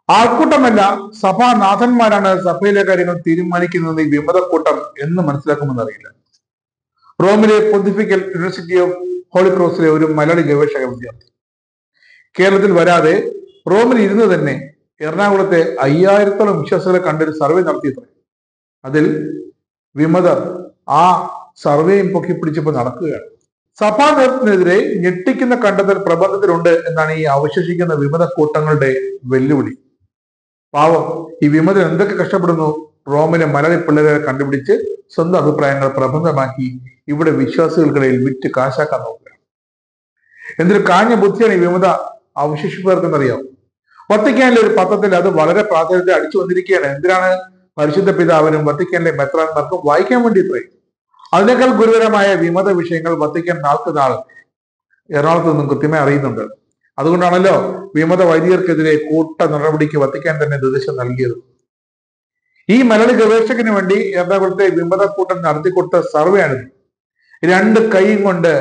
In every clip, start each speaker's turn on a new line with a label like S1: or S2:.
S1: ആൾക്കൂട്ടമല്ല സഭാനാഥന്മാരാണ് സഭയിലെ കാര്യങ്ങൾ തീരുമാനിക്കുന്നത് ഈ വിമതക്കൂട്ടം എന്ന് മനസ്സിലാക്കുമെന്നറിയില്ല റോമിലെ പൊന്തിഫിക്കൽ യൂണിവേഴ്സിറ്റി ഓഫ് ഹോളി ക്രോസിലെ ഒരു മലയാളി ഗവേഷക വിദ്യാർത്ഥി കേരളത്തിൽ വരാതെ റോമിൽ ഇരുന്ന് തന്നെ എറണാകുളത്തെ അയ്യായിരത്തോളം വിശ്വാസികളെ കണ്ടൊരു സർവേ നടത്തിയത്ര അതിൽ വിമതർ ആ സർവേയും പൊക്കി പിടിച്ചപ്പോൾ നടക്കുകയാണ് സഭാ നേതൃത്വത്തിനെതിരെ ഞെട്ടിക്കുന്ന കണ്ടെത്തൽ പ്രബന്ധത്തിലുണ്ട് എന്നാണ് ഈ അവശേഷിക്കുന്ന വിമത കൂട്ടങ്ങളുടെ വെല്ലുവിളി പാവം ഈ വിമതൻ എന്തൊക്കെ കഷ്ടപ്പെടുന്നു റോമിലെ മലയാളി പിള്ളേരെ കണ്ടുപിടിച്ച് സ്വന്തം അഭിപ്രായങ്ങൾ പ്രബന്ധമാക്കി ഇവിടെ വിശ്വാസികൾക്കിടയിൽ വിറ്റ് കാശാക്കാൻ നോക്കുകയാണ് എന്തൊരു കാഞ്ഞ ബുദ്ധിയാണ് ഈ വിമത അവശേഷിപ്പേർക്കെന്നറിയാം വത്തിക്കാനിലെ ഒരു പത്രത്തിൽ അത് വളരെ പ്രാധാന്യത്തെ അടിച്ചു വന്നിരിക്കുകയാണ് എന്തിനാണ് പരിശുദ്ധ പിതാവിനും വത്തിക്കാനിലെ മെത്രാന്മാർക്കും വായിക്കാൻ വേണ്ടി ഇത്രയും അതിനേക്കാൾ ഗുരുതരമായ വിമത വിഷയങ്ങൾ വത്തിക്കാൻ നാൾക്ക് നാൾ എറണാകുളത്ത് നിന്നും കൃത്യമായി അറിയുന്നുണ്ട് അതുകൊണ്ടാണല്ലോ വിമത വൈദികർക്കെതിരെ കൂട്ട നടപടിക്ക് വത്തിക്കാൻ തന്നെ നിർദ്ദേശം നൽകിയത് ഈ മലയാളി ഗവേഷകന് വേണ്ടി എറണാകുളത്തെ വിമത കൂട്ടം നടത്തിക്കൊടുത്ത സർവേ ആണിത് രണ്ട് കൈയും കൊണ്ട്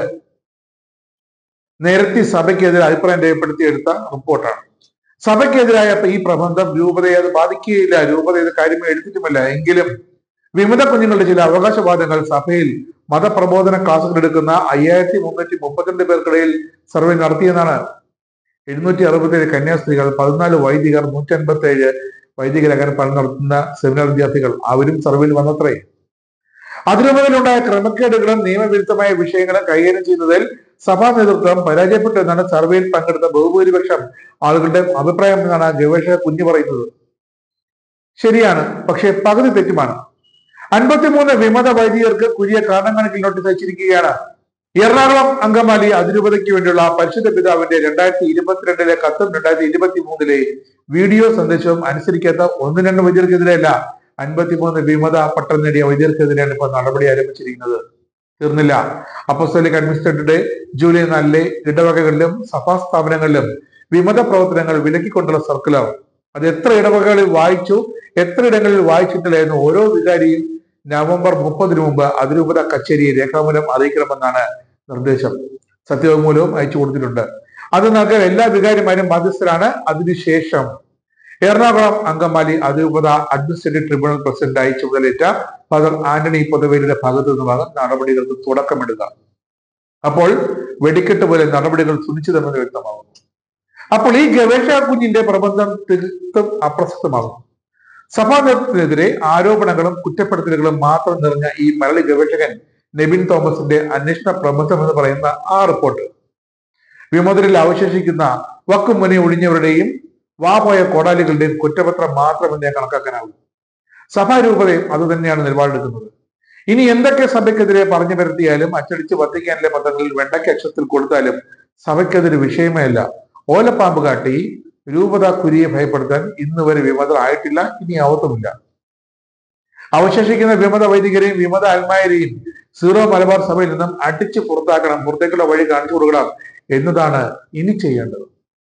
S1: നിരത്തി സഭയ്ക്കെതിരെ അഭിപ്രായം രേഖപ്പെടുത്തിയെടുത്ത റിപ്പോർട്ടാണ് സഭയ്ക്കെതിരായ ഈ പ്രബന്ധം രൂപതയെ അത് ബാധിക്കുകയില്ല രൂപത ഇത് കാര്യമേ എടുത്തിട്ടുമല്ല എങ്കിലും വിമത കുഞ്ഞുങ്ങളുടെ ചില അവകാശവാദങ്ങൾ സഭയിൽ മതപ്രബോധന ക്ലാസുകൾ എടുക്കുന്ന അയ്യായിരത്തി മുന്നൂറ്റി മുപ്പത്തിരണ്ട് പേർക്കിടയിൽ സർവേ നടത്തിയെന്നാണ് എഴുന്നൂറ്റി അറുപത്തേഴ് കന്യാസ്ത്രീകൾ പതിനാല് വൈദികർ നൂറ്റി അൻപത്തി ഏഴ് വൈദികരകൻ പഠനം നടത്തുന്ന സെമിനാർ വിദ്യാർത്ഥികൾ അവരും സർവേയിൽ വന്നത്രേ അതിനുമുതലുണ്ടായ ക്രമക്കേടുകളും നിയമവിരുദ്ധമായ വിഷയങ്ങളും കൈകാര്യം ചെയ്യുന്നതിൽ സഭാ നേതൃത്വം പരാജയപ്പെട്ടു എന്നാണ് സർവേയിൽ പങ്കെടുത്ത ബഹുഭൂരിപക്ഷം ആളുകളുടെ അഭിപ്രായം എന്നാണ് ഗവേഷക കുഞ്ഞു പറയുന്നത് ശരിയാണ് പക്ഷേ പകുതി തെറ്റുമാണ് അൻപത്തിമൂന്ന് വിമത വൈദികർക്ക് കുരിയ കാരണം കണക്കിൽ നോട്ടീസ് അയച്ചിരിക്കുകയാണ് എറണാകുളം അങ്കമാലി അതിരൂപതയ്ക്ക് വേണ്ടിയുള്ള പരിശുദ്ധ പിതാവിന്റെ രണ്ടായിരത്തി ഇരുപത്തിരണ്ടിലെ കത്തും രണ്ടായിരത്തി ഇരുപത്തി മൂന്നിലെ വീഡിയോ സന്ദേശവും അനുസരിക്കാത്ത ഒന്ന് രണ്ട് വൈദ്യർക്കെതിരെയല്ല അൻപത്തിമൂന്ന് വിമത പട്ടം നേടിയ വൈദ്യർക്കെതിരെയാണ് ഇപ്പോൾ നടപടി ആരംഭിച്ചിരിക്കുന്നത് തീർന്നില്ല അപ്പോസ്തലിക് അഡ്മിനിസ്ട്രേറ്ററുടെ ജൂലൈ നാലിലെ ഇടവകകളിലും സഭാ സ്ഥാപനങ്ങളിലും വിമത പ്രവർത്തനങ്ങൾ വിലക്കിക്കൊണ്ടുള്ള സർക്കുലർ അത് എത്ര ഇടവകകളിൽ വായിച്ചു എത്ര ഇടങ്ങളിൽ വായിച്ചിട്ടില്ല എന്ന് ഓരോ വികാരിയും നവംബർ മുപ്പതിനു മുമ്പ് അതിരൂപത കച്ചേരിയെ രേഖാമൂലം അറിയിക്കണമെന്നാണ് നിർദ്ദേശം സത്യവാങ്മൂലവും അയച്ചു കൊടുത്തിട്ടുണ്ട് അത് നൽകാൻ എല്ലാ വികാരിമാരും ബാധ്യസ്ഥരാണ് അതിനുശേഷം എറണാകുളം അങ്കമാലി അതിരൂപത അഡ്മിനിസ്ട്രേറ്റീവ് ട്രിബ്യൂണൽ പ്രസിഡന്റായി ചുമതലയേറ്റ ഫാദർ ആന്റണി പൊതുവേലിയുടെ ഭാഗത്തു നിന്നുമാകും നടപടികൾക്ക് തുടക്കമിടുക അപ്പോൾ വെടിക്കെട്ട് പോലെ നടപടികൾ സുനിശ്ചിതമെന്ന് വ്യക്തമാകുന്നു അപ്പോൾ ഈ ഗവേഷക കുഞ്ഞിന്റെ പ്രബന്ധം തീർത്തും അപ്രസക്തമാകും സഭാ നേതൃത്വത്തിനെതിരെ ആരോപണങ്ങളും കുറ്റപ്പെടുത്തലുകളും മാത്രം നിറഞ്ഞ ഈ മലയാളി ഗവേഷകൻ നെബിൻ തോമസിന്റെ അന്വേഷണ പ്രബന്ധം എന്ന് പറയുന്ന ആ റിപ്പോർട്ട് വിമതരിൽ അവശേഷിക്കുന്ന വക്കുമുനെ ഒഴിഞ്ഞവരുടെയും വാപോയ കോടാലികളുടെയും കുറ്റപത്രം മാത്രമെന്നേ കണക്കാക്കാനാവൂ സഭാരൂപതയും അതുതന്നെയാണ് നിലപാടെടുക്കുന്നത് ഇനി എന്തൊക്കെ സഭയ്ക്കെതിരെ പറഞ്ഞു വരുത്തിയാലും അച്ചടിച്ച് വത്തിക്കാനിലെ പത്രങ്ങളിൽ വെണ്ടയ്ക്ക് അക്ഷരത്തിൽ കൊടുത്താലും സഭയ്ക്കതൊരു വിഷയമേ അല്ല ഓലപ്പാമ്പ് കാട്ടി രൂപത കുരിയെ ഭയപ്പെടുത്താൻ ഇന്ന് വരെ വിമതർ ആയിട്ടില്ല ഇനി ആവത്തുമില്ല അവശേഷിക്കുന്ന വിമത വൈദികരെയും വിമത ആത്മായരെയും സീറോ മലബാർ സഭയിൽ നിന്നും അടിച്ചു പുറത്താക്കണം പുറത്തേക്കുള്ള വഴി കാണിച്ചു കൊടുക്കണം എന്നതാണ് ഇനി ചെയ്യേണ്ടത്